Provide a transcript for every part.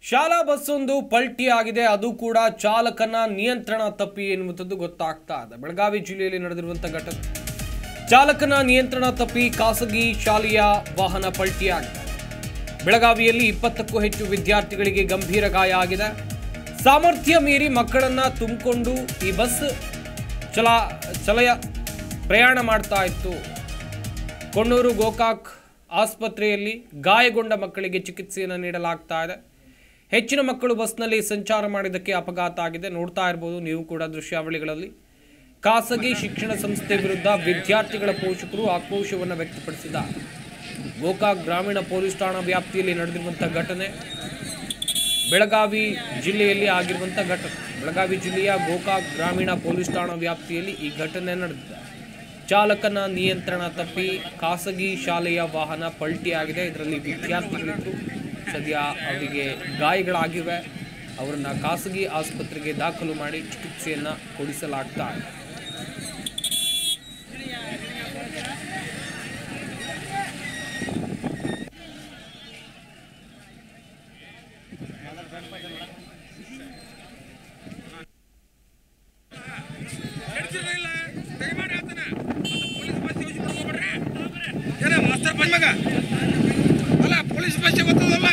ಶಾಲಾ ಬಸ್ಸೊಂದು ಪಲ್ಟಿ ಆಗಿದೆ ಅದು ಕೂಡ ಚಾಲಕನ ನಿಯಂತ್ರಣ ತಪ್ಪಿ ಎನ್ನುವಂಥದ್ದು ಗೊತ್ತಾಗ್ತಾ ಇದೆ ಬೆಳಗಾವಿ ಜಿಲ್ಲೆಯಲ್ಲಿ ನಡೆದಿರುವಂಥ ಘಟನೆ ಚಾಲಕನ ನಿಯಂತ್ರಣ ತಪ್ಪಿ ಖಾಸಗಿ ಶಾಲೆಯ ವಾಹನ ಪಲ್ಟಿಯಾಗಿದೆ ಬೆಳಗಾವಿಯಲ್ಲಿ ಇಪ್ಪತ್ತಕ್ಕೂ ಹೆಚ್ಚು ವಿದ್ಯಾರ್ಥಿಗಳಿಗೆ ಗಂಭೀರ ಗಾಯ ಆಗಿದೆ ಸಾಮರ್ಥ್ಯ ಮೀರಿ ಮಕ್ಕಳನ್ನ ತುಂಬಿಕೊಂಡು ಈ ಬಸ್ ಚಲಾ ಚಲಯ ಪ್ರಯಾಣ ಮಾಡ್ತಾ ಇತ್ತು ಕೊಣ್ಣೂರು ಗೋಕಾಕ್ ಆಸ್ಪತ್ರೆಯಲ್ಲಿ ಗಾಯಗೊಂಡ ಮಕ್ಕಳಿಗೆ ಚಿಕಿತ್ಸೆಯನ್ನು ನೀಡಲಾಗ್ತಾ ಇದೆ ಹೆಚ್ಚಿನ ಮಕ್ಕಳು ಬಸ್ನಲ್ಲಿ ಸಂಚಾರ ಮಾಡಿದ್ದಕ್ಕೆ ಅಪಘಾತ ಆಗಿದೆ ನೋಡ್ತಾ ಇರ್ಬೋದು ನೀವು ಕೂಡ ದೃಶ್ಯಾವಳಿಗಳಲ್ಲಿ ಖಾಸಗಿ ಶಿಕ್ಷಣ ಸಂಸ್ಥೆ ವಿರುದ್ಧ ವಿದ್ಯಾರ್ಥಿಗಳ ಪೋಷಕರು ಆಕ್ರೋಶವನ್ನು ವ್ಯಕ್ತಪಡಿಸಿದ್ದಾರೆ ಗೋಕಾಕ್ ಗ್ರಾಮೀಣ ಪೊಲೀಸ್ ಠಾಣಾ ವ್ಯಾಪ್ತಿಯಲ್ಲಿ ನಡೆದಿರುವಂಥ ಘಟನೆ ಬೆಳಗಾವಿ ಜಿಲ್ಲೆಯಲ್ಲಿ ಆಗಿರುವಂಥ ಘಟನೆ ಬೆಳಗಾವಿ ಜಿಲ್ಲೆಯ ಗೋಕಾಕ್ ಗ್ರಾಮೀಣ ಪೊಲೀಸ್ ಠಾಣಾ ವ್ಯಾಪ್ತಿಯಲ್ಲಿ ಈ ಘಟನೆ ನಡೆದಿದೆ ಚಾಲಕನ ನಿಯಂತ್ರಣ ತಪ್ಪಿ ಖಾಸಗಿ ಶಾಲೆಯ ವಾಹನ ಪಲ್ಟಿಯಾಗಿದೆ ಇದರಲ್ಲಿ ವಿದ್ಯಾರ್ಥಿಗಳಿದ್ರು ಸದ್ಯ ಅವರಿಗೆ ಗಾಯಗಳಾಗಿವೆ ಅವರನ್ನ ಖಾಸಗಿ ಆಸ್ಪತ್ರೆಗೆ ದಾಖಲು ಮಾಡಿ ಚಿಕಿತ್ಸೆಯನ್ನ ಕೊಡಿಸಲಾಗ್ತಾ ಇದೆ ಹಿಡ್ತಿರ್ಲಿಲ್ಲ ದಯಮಾಡಿ ಆತನ ಮತ್ತು ಪೊಲೀಸ್ ಬಸ್ ಯೂಸ್ ಮಾಡ್ಕೊಬೇಡ್ರಿ ಏನ ಮಾಸ್ತರ್ ಬಂದ್ಮಗ ಅಲ್ಲ ಪೊಲೀಸ್ ಬಸ್ ಗೊತ್ತದಲ್ಲ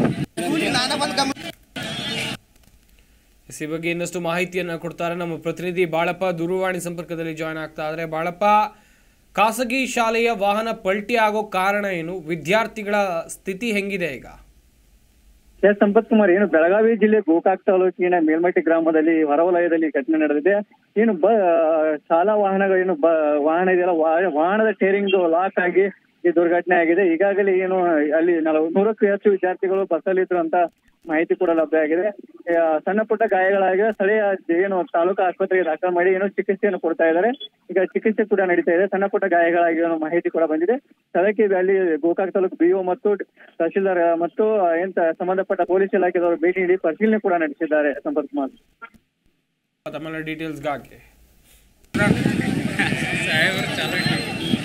ಎಸ್ ಈ ಬಗ್ಗೆ ಇನ್ನಷ್ಟು ಮಾಹಿತಿಯನ್ನ ಕೊಡ್ತಾರೆ ನಮ್ಮ ಪ್ರತಿನಿಧಿ ಬಾಳಪ್ಪ ದೂರವಾಣಿ ಸಂಪರ್ಕದಲ್ಲಿ ಜಾಯ್ನ್ ಆಗ್ತಾ ಇದ್ದಾರೆ ಬಾಳಪ್ಪ ಖಾಸಗಿ ಶಾಲೆಯ ವಾಹನ ಪಲ್ಟಿ ಆಗೋ ಕಾರಣ ಏನು ವಿದ್ಯಾರ್ಥಿಗಳ ಸ್ಥಿತಿ ಹೆಂಗಿದೆ ಈಗ ಎಸ್ ಸಂಪತ್ ಕುಮಾರ್ ಏನು ಬೆಳಗಾವಿ ಜಿಲ್ಲೆ ಗೋಕಾಕ್ ತಾಲೂಕಿನ ಮೇಲ್ಮಟ್ಟಿ ಗ್ರಾಮದಲ್ಲಿ ಹೊರವಲಯದಲ್ಲಿ ಘಟನೆ ನಡೆದಿದೆ ಏನು ಬ ಶಾಲಾ ವಾಹನಗಳು ಏನು ಬ ವಾಹನ ಇದೆಯಲ್ಲ ವಾ- ವಾಹನದ ಟೇರಿಂಗ್ ಲಾಕ್ ಆಗಿ ಈ ದುರ್ಘಟನೆ ಆಗಿದೆ ಈಗಾಗಲೇ ಏನು ಅಲ್ಲಿ ನಲವ ನೂರಕ್ಕೂ ಹೆಚ್ಚು ವಿದ್ಯಾರ್ಥಿಗಳು ಬಸ್ಸಲ್ಲಿ ಇದ್ರು ಅಂತ ಮಾಹಿತಿ ಕೂಡ ಲಭ್ಯ ಆಗಿದೆ ಆ, ಸಣ್ಣ ಪುಟ್ಟ ಗಾಯಗಳಾಗಿವೆ ಸ್ಥಳೀಯ ಏನು ತಾಲೂಕು ಆಸ್ಪತ್ರೆಗೆ ದಾಖಲು ಮಾಡಿ ಏನೋ ಚಿಕಿತ್ಸೆಯನ್ನು ಕೊಡ್ತಾ ಇದ್ದಾರೆ ಈಗ ಚಿಕಿತ್ಸೆ ಕೂಡ ನಡೀತಾ ಇದೆ ಸಣ್ಣ ಪುಟ್ಟ ಗಾಯಗಳಾಗಿವೆ ಅನ್ನೋ ಮಾಹಿತಿ ಕೂಡ ಬಂದಿದೆ ಸ್ಥಳಕ್ಕೆ ಅಲ್ಲಿ ಗೋಕಾಕ್ ತಾಲೂಕು ಬಿಒ ಮತ್ತು ತಹಶೀಲ್ದಾರ್ ಮತ್ತು ಎಂತ ಸಂಬಂಧಪಟ್ಟ ಪೊಲೀಸ್ ಇಲಾಖೆದವರು ಭೇಟಿ ನೀಡಿ ಪರಿಶೀಲನೆ ಕೂಡ ನಡೆಸಿದ್ದಾರೆ ಸಂಪರ್ಕ ಕುಮಾರ್ ತಮ್ಮೆಲ್ಲ ಡೀಟೇಲ್ಸ್ಗಾಗಿ ಸಾಹೇಬ್ರು ಚಾಲು ಇಟ್ಟು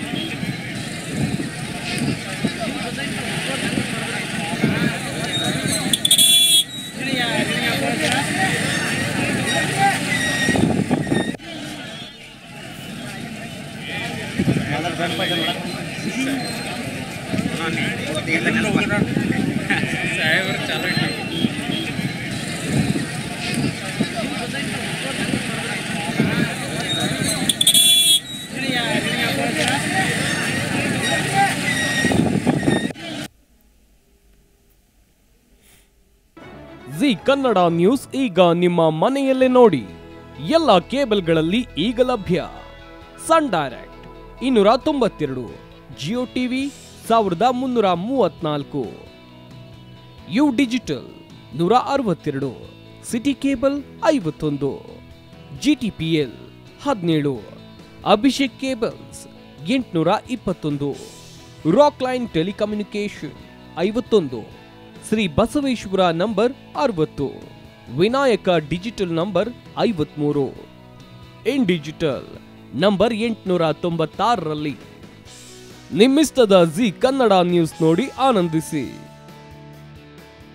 ಸಾಹೇಬ್ರು ಚಾಲು ಇಟ್ಟು ಜಿ ಕನ್ನಡ ನ್ಯೂಸ್ ಈಗ ನಿಮ್ಮ ಮನೆಯಲ್ಲೇ ನೋಡಿ ಎಲ್ಲ ಕೇಬಲ್ಗಳಲ್ಲಿ ಈಗ ಲಭ್ಯ ಸನ್ ಡೈರೆಕ್ಟ್ ಇನ್ನೂರ ತೊಂಬತ್ತೆರಡು ಜಿಯೋ ಟಿವಿ ಸಾವಿರದ ಮುನ್ನೂರ ಮೂವತ್ನಾಲ್ಕು ಯು ಡಿಜಿಟಲ್ ನೂರ ಅರವತ್ತೆರಡು ಸಿಟಿ ಕೇಬಲ್ ಐವತ್ತೊಂದು ಜಿ ಟಿ ಪಿ ಎಲ್ ಹದಿನೇಳು ಅಭಿಷೇಕ್ ಕೇಬಲ್ಸ್ ಎಂಟುನೂರ ಇಪ್ಪತ್ತೊಂದು ರಾಕ್ ಲೈನ್ ಟೆಲಿಕಮ್ಯುನಿಕೇಶನ್ ಐವತ್ತೊಂದು ಶ್ರೀ ಬಸವೇಶ್ವರ ನಂಬರ್ ಅರವತ್ತು ವಿನಾಯಕ ಡಿಜಿಟಲ್ ನಂಬರ್ ಐವತ್ಮೂರು ಇನ್ ಡಿಜಿಟಲ್ ನಂಬರ್ ಎಂಟುನೂರ ತೊಂಬತ್ತಾರರಲ್ಲಿ ನಿಮ್ಮಿಸ್ತದ ಜಿ ಕನ್ನಡ ನ್ಯೂಸ್ ನೋಡಿ ಆನಂದಿಸಿ